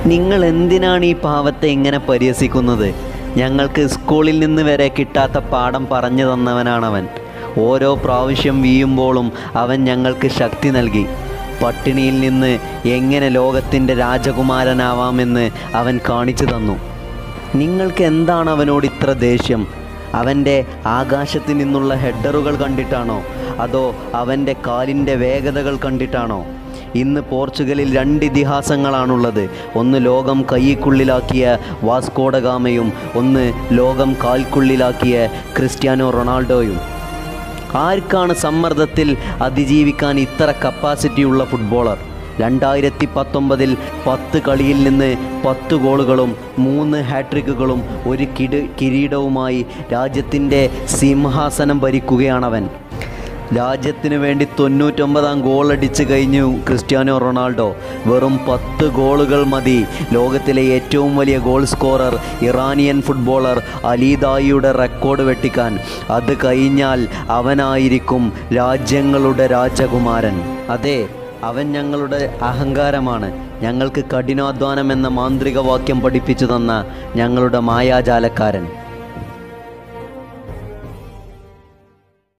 നിങ്ങൾ എന്തിനാണ് ഈ പാവത്തെ ഇങ്ങനെ പരിഹസിക്കുന്നത് ഞങ്ങൾക്ക് സ്കൂളിൽ നിന്ന് വരെ കിട്ടാത്ത പാഠം പറഞ്ഞു തന്നവനാണവൻ ഓരോ പ്രാവശ്യം വീഴുമ്പോഴും അവൻ ഞങ്ങൾക്ക് ശക്തി നൽകി പട്ടിണിയിൽ നിന്ന് എങ്ങനെ ലോകത്തിൻ്റെ രാജകുമാരനാവാമെന്ന് അവൻ കാണിച്ചു തന്നു നിങ്ങൾക്ക് എന്താണ് അവനോട് ഇത്ര ദേഷ്യം അവൻ്റെ ആകാശത്തിൽ നിന്നുള്ള ഹെഡറുകൾ കണ്ടിട്ടാണോ അതോ അവൻ്റെ കാലിൻ്റെ വേഗതകൾ കണ്ടിട്ടാണോ ഇന്ന് പോർച്ചുഗലിൽ രണ്ട് ഇതിഹാസങ്ങളാണുള്ളത് ഒന്ന് ലോകം കൈക്കുള്ളിലാക്കിയ വാസ്കോഡഗാമയും ഒന്ന് ലോകം കാൽക്കുള്ളിലാക്കിയ ക്രിസ്ത്യാനോ റൊണാൾഡോയും ആർക്കാണ് സമ്മർദ്ദത്തിൽ അതിജീവിക്കാൻ ഇത്ര കപ്പാസിറ്റി ഉള്ള ഫുട്ബോളർ രണ്ടായിരത്തി പത്തൊമ്പതിൽ പത്ത് കളിയിൽ നിന്ന് പത്ത് ഗോളുകളും മൂന്ന് ഹാട്രിക്കുകളും ഒരു കിട് കിരീടവുമായി രാജ്യത്തിൻ്റെ സിംഹാസനം ഭരിക്കുകയാണവൻ രാജ്യത്തിന് വേണ്ടി തൊണ്ണൂറ്റൊമ്പതാം ഗോൾ അടിച്ച് കഴിഞ്ഞു ക്രിസ്ത്യാനോ റൊണാൾഡോ വെറും പത്ത് ഗോളുകൾ മതി ലോകത്തിലെ ഏറ്റവും വലിയ ഗോൾ സ്കോറർ ഇറാനിയൻ ഫുട്ബോളർ അലീദായിയുടെ റെക്കോർഡ് വെട്ടിക്കാൻ അത് കഴിഞ്ഞാൽ അവനായിരിക്കും രാജ്യങ്ങളുടെ രാജകുമാരൻ അതെ അവൻ ഞങ്ങളുടെ അഹങ്കാരമാണ് ഞങ്ങൾക്ക് കഠിനാധ്വാനം എന്ന മാന്ത്രിക വാക്യം പഠിപ്പിച്ചു തന്ന ഞങ്ങളുടെ മായാജാലക്കാരൻ